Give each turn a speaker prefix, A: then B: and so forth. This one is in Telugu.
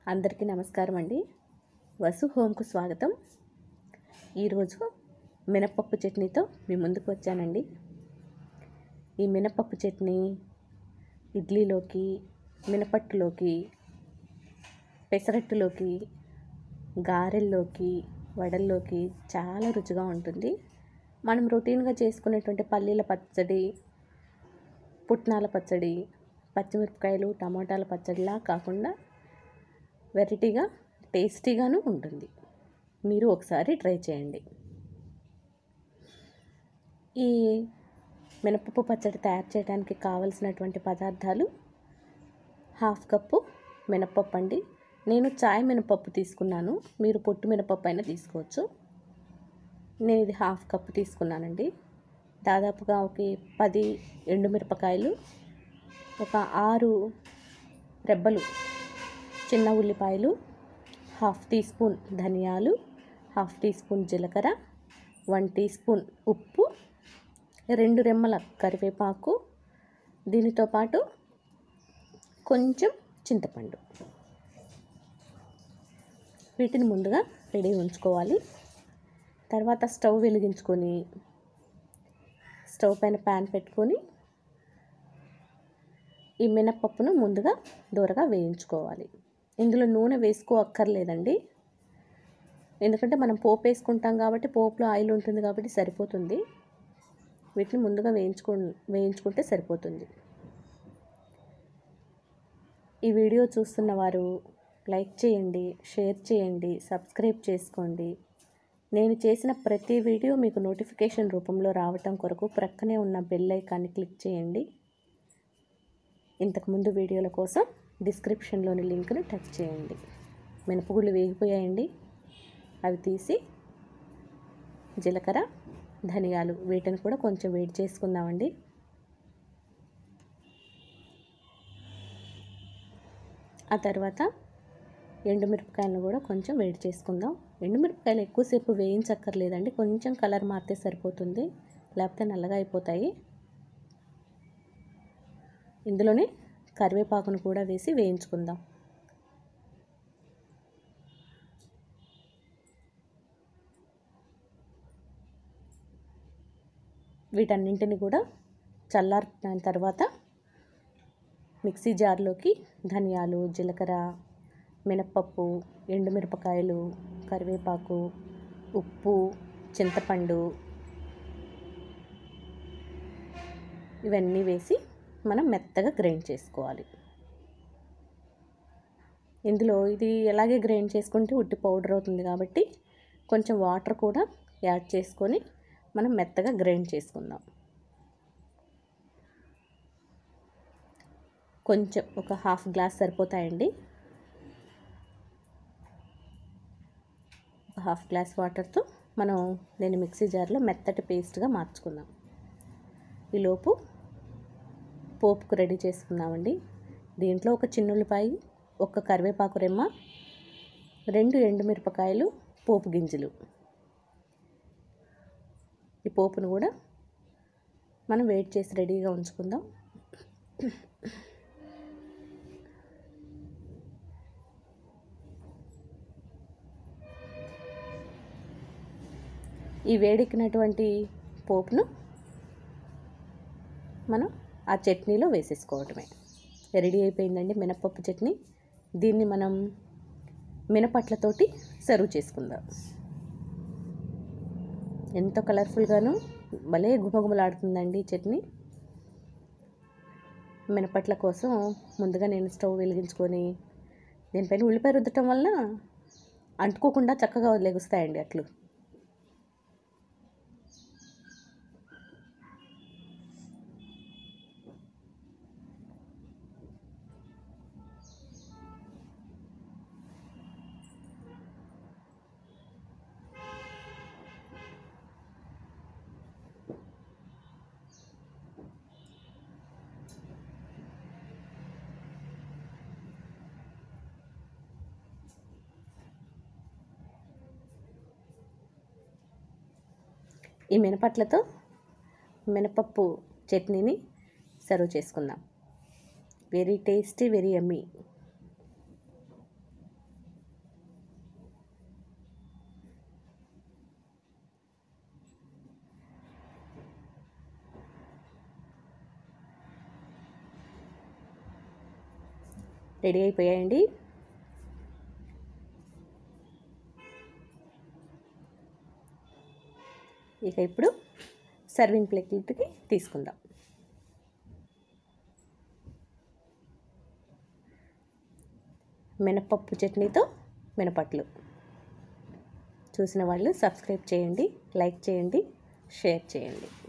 A: అందరికీ నమస్కారం అండి వసు హోమ్కు స్వాగతం ఈరోజు మినపప్పు చట్నీతో మీ ముందుకు వచ్చానండి ఈ మినపప్పు చట్నీ ఇడ్లీలోకి మినపట్టులోకి పెసరట్టులోకి గారెల్లోకి వడల్లోకి చాలా రుచిగా ఉంటుంది మనం రొటీన్గా చేసుకునేటువంటి పల్లీల పచ్చడి పుట్నాల పచ్చడి పచ్చిమిరపకాయలు టమాటాల పచ్చడిలా కాకుండా వెరైటీగా టేస్టీగాను ఉంటుంది మీరు ఒకసారి ట్రై చేయండి ఈ మినపప్పు పచ్చడి తయారు చేయడానికి కావలసినటువంటి పదార్థాలు హాఫ్ కప్పు మినపప్పు అండి నేను చాయ్ మినపప్పు తీసుకున్నాను మీరు పొట్టు మినపప్పు అయినా తీసుకోవచ్చు నేను ఇది హాఫ్ కప్పు తీసుకున్నానండి దాదాపుగా ఒక పది ఎండుమిరపకాయలు ఒక ఆరు రెబ్బలు చిన్న ఉల్లిపాయలు హాఫ్ టీ స్పూన్ ధనియాలు హాఫ్ టీ స్పూన్ జీలకర్ర వన్ టీ స్పూన్ ఉప్పు రెండు రెమ్మల కరివేపాకు దీనితో పాటు కొంచెం చింతపండు వీటిని ముందుగా రెడీ ఉంచుకోవాలి తర్వాత స్టవ్ వెలిగించుకొని స్టవ్ పైన ప్యాన్ పెట్టుకొని ఈ మినపప్పును ముందుగా దూరగా వేయించుకోవాలి ఇందులో నూనె వేసుకో అక్కర్లేదండి ఎందుకంటే మనం పోపు వేసుకుంటాం కాబట్టి పోపులో ఆయిల్ ఉంటుంది కాబట్టి సరిపోతుంది వీటిని ముందుగా వేయించుకు వేయించుకుంటే సరిపోతుంది ఈ వీడియో చూస్తున్న వారు లైక్ చేయండి షేర్ చేయండి సబ్స్క్రైబ్ చేసుకోండి నేను చేసిన ప్రతి వీడియో మీకు నోటిఫికేషన్ రూపంలో రావటం కొరకు ప్రక్కనే ఉన్న బెల్ ఐకాన్ని క్లిక్ చేయండి ఇంతకుముందు వీడియోల కోసం డిస్క్రిప్షన్లోని లింక్ను టచ్ చేయండి మినపగుళ్ళు వేగిపోయాయండి అవి తీసి జీలకర్ర ధనియాలు వీటిని కూడా కొంచెం వేడి చేసుకుందామండి ఆ తర్వాత ఎండుమిరపకాయలను కూడా కొంచెం వేడి చేసుకుందాం ఎండుమిరపకాయలు ఎక్కువసేపు వేయించక్కర్లేదండి కొంచెం కలర్ మారితే సరిపోతుంది లేకపోతే నల్లగా అయిపోతాయి ఇందులోనే కరివేపాకును కూడా వేసి వేయించుకుందాం వీటన్నింటిని కూడా చల్లారిన తర్వాత మిక్సీ జార్లోకి ధనియాలు జీలకర్ర మినప్పప్పు ఎండుమిరపకాయలు కరివేపాకు ఉప్పు చింతపండు ఇవన్నీ వేసి మనం మెత్తగా గ్రైండ్ చేసుకోవాలి ఇందులో ఇది ఎలాగే గ్రైండ్ చేసుకుంటే ఉట్టి పౌడర్ అవుతుంది కాబట్టి కొంచెం వాటర్ కూడా యాడ్ చేసుకొని మనం మెత్తగా గ్రైండ్ చేసుకుందాం కొంచెం ఒక హాఫ్ గ్లాస్ సరిపోతాయండి ఒక హాఫ్ గ్లాస్ వాటర్తో మనం నేను మిక్సీ జార్లో మెత్తటి పేస్ట్గా మార్చుకుందాం ఈలోపు పోపుకు రెడీ చేసుకుందామండి దీంట్లో ఒక చిన్నుల్లిపాయ ఒక కరివేపాకు రెమ్మ రెండు ఎండుమిరపకాయలు పోపు గింజలు ఈ పోపును కూడా మనం వెయిట్ చేసి రెడీగా ఉంచుకుందాం ఈ వేడెక్కినటువంటి పోపును మనం ఆ చట్నీలో వేసేసుకోవటమే రెడీ అయిపోయిందండి మినపప్పు చట్నీ దీన్ని మనం మినపట్లతోటి సర్వ్ చేసుకుందాం ఎంతో కలర్ఫుల్గాను భలే గుమగుమలాడుతుందండి చట్నీ మినపట్ల కోసం ముందుగా నేను స్టవ్ వెలిగించుకొని దీనిపైన ఉల్లిపాయ రుద్దటం వల్ల అంటుకోకుండా చక్కగా లెగుస్తాయండి అట్లు ఈ మినపట్లతో మినపప్పు చట్నీని సర్వ్ చేసుకుందాం very tasty very yummy ready అయిపోయాయండి ఇక ఇప్పుడు సర్వింగ్ ప్లేట్కి తీసుకుందాం మినపప్పు చట్నీతో మినపట్లు చూసిన వాళ్ళు సబ్స్క్రైబ్ చేయండి లైక్ చేయండి షేర్ చేయండి